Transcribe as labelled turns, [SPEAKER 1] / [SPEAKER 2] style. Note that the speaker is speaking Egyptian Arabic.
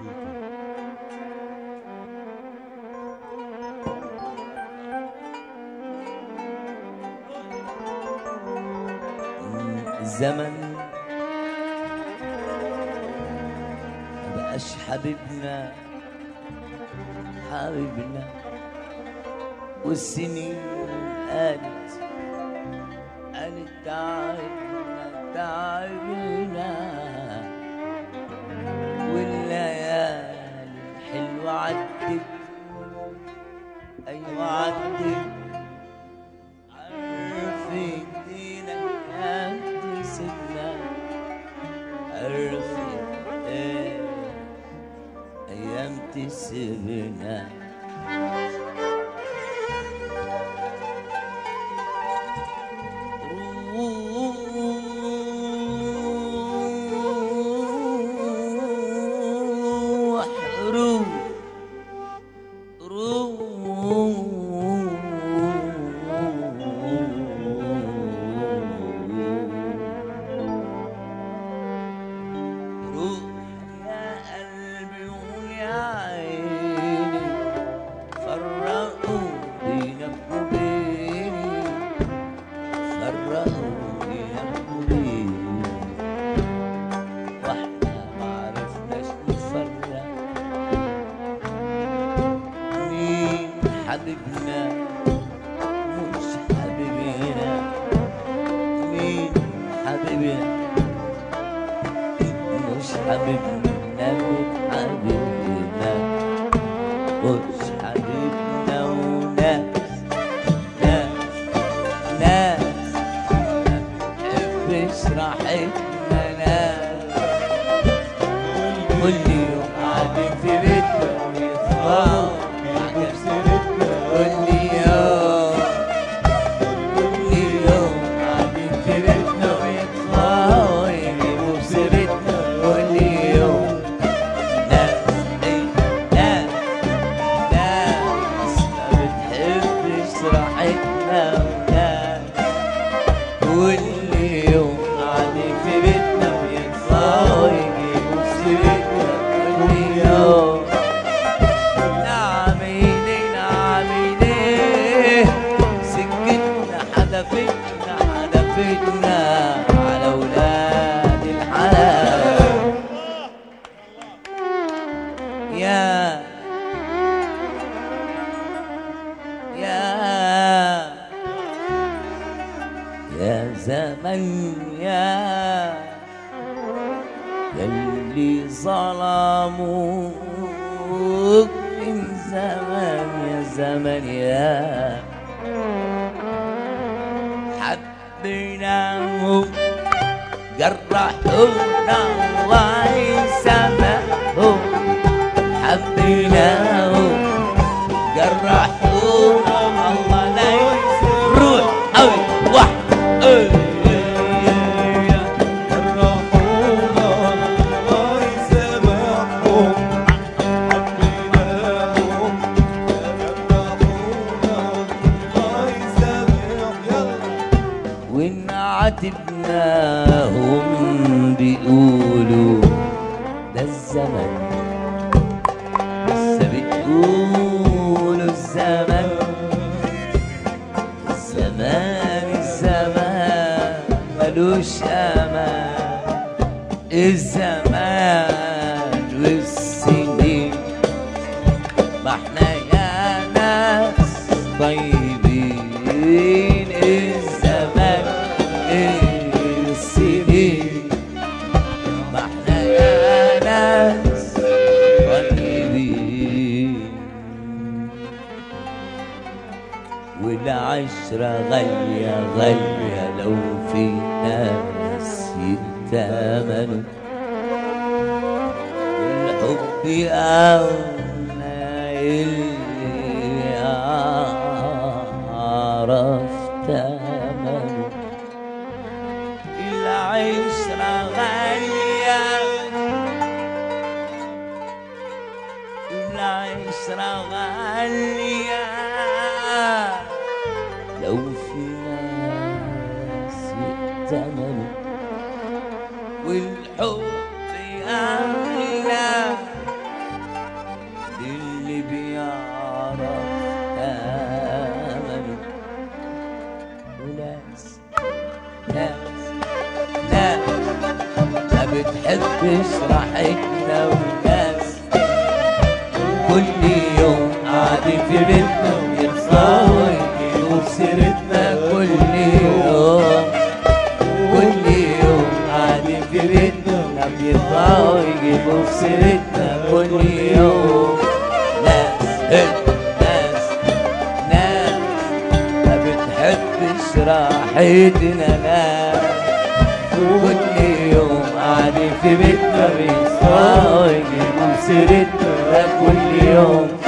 [SPEAKER 1] الزمن مبقاش حبيبنا حبيبنا والسنين قالت قالت تعبنا تعبنا والليالي الحلوة عدت أيوة عدت عرفت دينا قد سنة عرفت إيه أيام تسيبنا روح روح روح يا قلبي ويا عيني فرقوا بينك وبيني فرقوا بينك وبيني واحنا معرفناش نفرق مين حبيبنا مش حبيبنا مين حبيبنا مش حبيبنا وحبيبنا مش حبيبنا وناس ناس ناس مش راحتنا ناس كل يوم قاعدين في بيتنا ويطلعوا كل يوم كل يوم قاعدين في بيتنا ويطلعوا يجيبوا سيرتنا كل يوم ناس إيه، ناس ناس ما بتحبش راحتنا وناس كل يوم قاعدين في بيتنا ويطلعوا يجيبوا سيرتنا كل يوم نعمل ايه نعمل ايه سكتنا حدفتنا حدفتنا على ولاد الحلال يا يا يا زمن يا يلي ظلموك من زمان يا زمن يا حبيناهم جرحونا الله يسامحهم حبيناهم جرحونا الله لا يسامحهم روح أوي واحد أوي
[SPEAKER 2] جرحونا الله يسامحهم حبيناهم جرحونا الله يسامحهم يلا
[SPEAKER 1] وإن عاتبناهم بيقولوا ده الزمن بس بتقولوا الزمن الزمان الزمان ملوش أمان الزمان والسنين ما احنا يا ناس طيبين الزمان السنين ما احنا يا ناس طيبين والعشرة غالية غالية لو في ناس يتامنوا الحب أولى اللي عرف تمنه العشرة غالية العشرة غالية لو في ناس يأتمنوا والحب أغلى بتحبش راحتنا والناس كل يوم قاعدين في بيتنا ويرفعوا يجيبوا في سيرتنا كل يوم كل يوم قاعدين في بيتنا بيرفعوا يجيبوا في سيرتنا كل يوم ناس هي، ناس ناس ما بتحبش راحتنا ناس كل يوم قاعدين في بيتنا بيسمعوا يجيبوا سيرتنا كل يوم